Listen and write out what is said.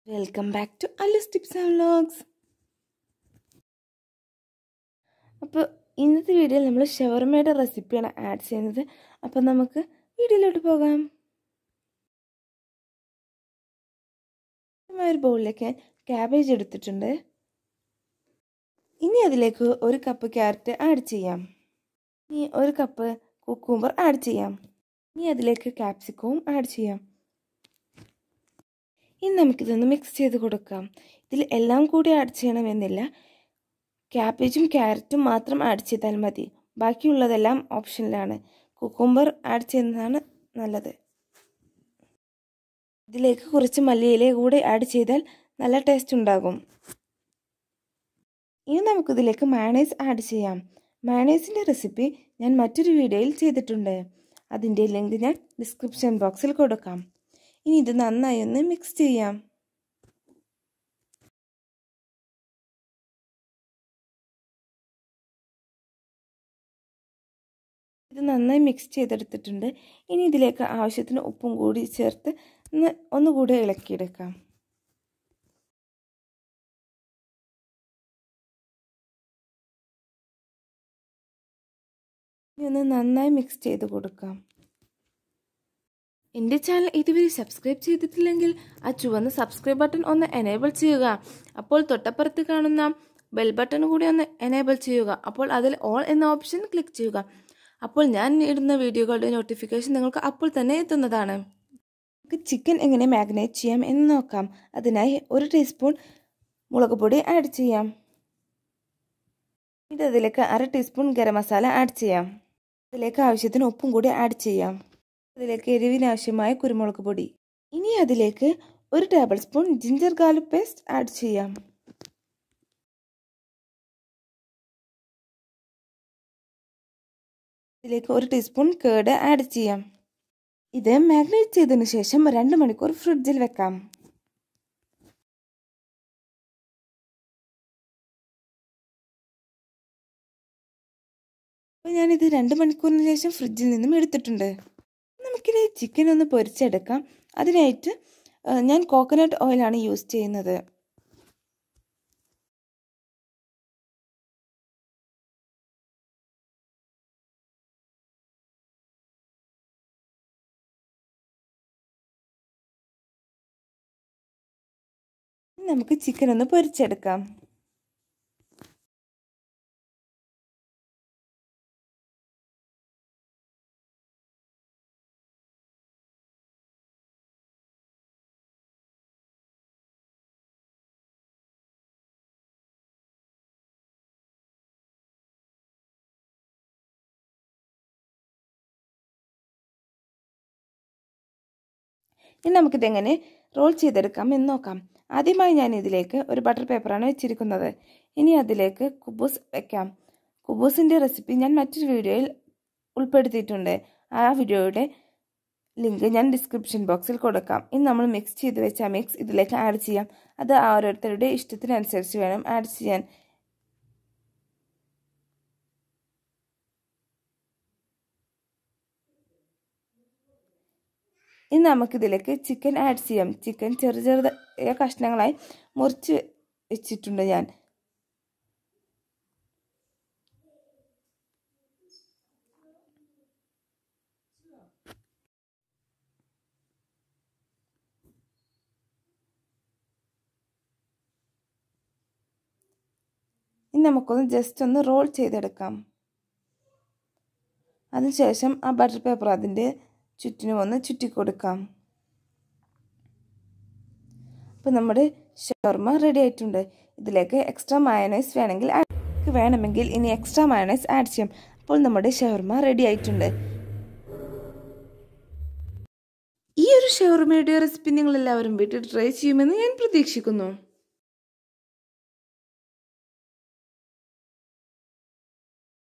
welcome back to Allus tips and vlogs അപ്പോൾ ഇന്നത്തെ വീഡിയോയിൽ നമ്മൾ ഷവർമയുടെ റെസിപ്പിയാണ് ആഡ് ചെയ്യുന്നത് അപ്പോൾ നമുക്ക് വീഡിയോയിലോട്ട് പോകാം ഒരു ബൗളിലേക്ക് ക്യാബേജ് എടുത്തിട്ടുണ്ട് ഇനി അതിലേക്ക് ഒരു കപ്പ് ക്യാരറ്റ് ആഡ് ചെയ്യാം ഇനി ഒരു കപ്പ് കുക്കുംബർ ആഡ് ചെയ്യാം ഇനി അതിലേക്ക് ക്യാപ്സിക്കവും ആഡ് ചെയ്യാം ഇനി നമുക്കിതൊന്ന് മിക്സ് ചെയ്ത് കൊടുക്കാം ഇതിൽ എല്ലാം കൂടി ആഡ് ചെയ്യണമെന്നില്ല ക്യാബേജും ക്യാരറ്റും മാത്രം ആഡ് ചെയ്താൽ മതി ബാക്കിയുള്ളതെല്ലാം ഓപ്ഷനിലാണ് കുക്കുംബർ ആഡ് ചെയ്യുന്നതാണ് നല്ലത് ഇതിലേക്ക് കുറച്ച് മല്ലിയില കൂടി ആഡ് ചെയ്താൽ നല്ല ടേസ്റ്റ് ഉണ്ടാകും ഇനി നമുക്കിതിലേക്ക് മയണൈസ് ആഡ് ചെയ്യാം മയണൈസിൻ്റെ റെസിപ്പി ഞാൻ മറ്റൊരു വീഡിയോയിൽ ചെയ്തിട്ടുണ്ട് അതിൻ്റെ ലിങ്ക് ഞാൻ ഡിസ്ക്രിപ്ഷൻ ബോക്സിൽ കൊടുക്കാം ഇനി ഇത് നന്നായി ഒന്ന് മിക്സ് ചെയ്യാം ഇത് നന്നായി മിക്സ് ചെയ്തെടുത്തിട്ടുണ്ട് ഇനി ഇതിലേക്ക് ആവശ്യത്തിന് ഉപ്പും കൂടി ചേർത്ത് ഒന്ന് ഒന്നുകൂടി ഇളക്കിയെടുക്കാം ഇനി ഒന്ന് നന്നായി മിക്സ് ചെയ്ത് കൊടുക്കാം എൻ്റെ ചാനൽ ഇതുവരെ സബ്സ്ക്രൈബ് ചെയ്തിട്ടില്ലെങ്കിൽ ആ ചുവന്ന സബ്സ്ക്രൈബ് ബട്ടൺ ഒന്ന് എനേബിൾ ചെയ്യുക അപ്പോൾ തൊട്ടപ്പുറത്ത് കാണുന്ന ബെൽ ബട്ടൺ കൂടി ഒന്ന് എനേബിൾ ചെയ്യുക അപ്പോൾ അതിൽ ഓൾ എന്ന ഓപ്ഷൻ ക്ലിക്ക് ചെയ്യുക അപ്പോൾ ഞാൻ ഇടുന്ന വീഡിയോകളുടെ നോട്ടിഫിക്കേഷൻ നിങ്ങൾക്ക് അപ്പോൾ തന്നെ എത്തുന്നതാണ് നമുക്ക് ചിക്കൻ എങ്ങനെ മാഗ്നേറ്റ് ചെയ്യാം എന്ന് നോക്കാം അതിനായി ഒരു ടീസ്പൂൺ മുളക് പൊടി ആഡ് ചെയ്യാം ഇത് അതിലേക്ക് അര ടീസ്പൂൺ ഗരം മസാല ആഡ് ചെയ്യാം അതിലേക്ക് ആവശ്യത്തിന് ഉപ്പും കൂടി ആഡ് ചെയ്യാം അതിലേക്ക് എരിവിനാവശ്യമായ കുരുമുളക് പൊടി ഇനി അതിലേക്ക് ഒരു tablespoon ginger garlic paste add ചെയ്യാം ഇതിലേക്ക് ഒരു ടീസ്പൂൺ കേട് ആഡ് ചെയ്യാം ഇത് മാഗ്നേറ്റ് ചെയ്തതിനു ശേഷം രണ്ട് മണിക്കൂർ ഫ്രിഡ്ജിൽ വെക്കാം അപ്പോൾ ഞാനിത് രണ്ട് മണിക്കൂറിന് ശേഷം ഫ്രിഡ്ജിൽ നിന്നും എടുത്തിട്ടുണ്ട് നമുക്കിനി ചിക്കൻ ഒന്ന് പൊരിച്ചെടുക്കാം അതിനായിട്ട് ഞാൻ കോക്കനട്ട് ഓയിലാണ് യൂസ് ചെയ്യുന്നത് നമുക്ക് ചിക്കൻ ഒന്ന് പൊരിച്ചെടുക്കാം ഇനി നമുക്കിതെങ്ങനെ റോൾ ചെയ്തെടുക്കാം എന്ന് നോക്കാം ആദ്യമായി ഞാൻ ഇതിലേക്ക് ഒരു ബട്ടർ പേപ്പറാണ് വെച്ചിരിക്കുന്നത് ഇനി അതിലേക്ക് കുബൂസ് വെക്കാം കുബൂസിൻ്റെ റെസിപ്പി ഞാൻ മറ്റൊരു വീഡിയോയിൽ ഉൾപ്പെടുത്തിയിട്ടുണ്ട് ആ വീഡിയോയുടെ ലിങ്ക് ഞാൻ ഡിസ്ക്രിപ്ഷൻ ബോക്സിൽ കൊടുക്കാം ഇനി നമ്മൾ മിക്സ് ചെയ്ത് വെച്ച മിക്സ് ഇതിലേക്ക് ആഡ് ചെയ്യാം അത് ഓരോരുത്തരുടെ ഇഷ്ടത്തിനനുസരിച്ച് വേണം ആഡ് ചെയ്യാൻ ഇനി നമുക്കിതിലേക്ക് ചിക്കൻ ആഡ് ചെയ്യാം ചിക്കൻ ചെറു ചെറിയ കഷ്ണങ്ങളായി മുറിച്ച് വെച്ചിട്ടുണ്ട് ഞാൻ ഇനി നമുക്കൊന്ന് ജസ്റ്റ് ഒന്ന് റോൾ ചെയ്തെടുക്കാം അതിനുശേഷം ആ ബട്ടർ പേപ്പർ അതിൻ്റെ ചുറ്റിനും ഒന്ന് ചുറ്റിക്കൊടുക്കാം അപ്പോൾ നമ്മുടെ ഷവർമ റെഡി ആയിട്ടുണ്ട് ഇതിലേക്ക് എക്സ്ട്രാ മയണൈസ് വേണമെങ്കിൽ വേണമെങ്കിൽ ഇനി എക്സ്ട്രാ മയണൈസ് ആഡ് ചെയ്യാം അപ്പോൾ നമ്മുടെ ഷവർമ റെഡി ആയിട്ടുണ്ട് ഈ ഒരു ഷവർമയുടെ റെസിപ്പി നിങ്ങൾ എല്ലാവരും വീട്ടിൽ ട്രൈ ചെയ്യുമെന്ന് ഞാൻ പ്രതീക്ഷിക്കുന്നു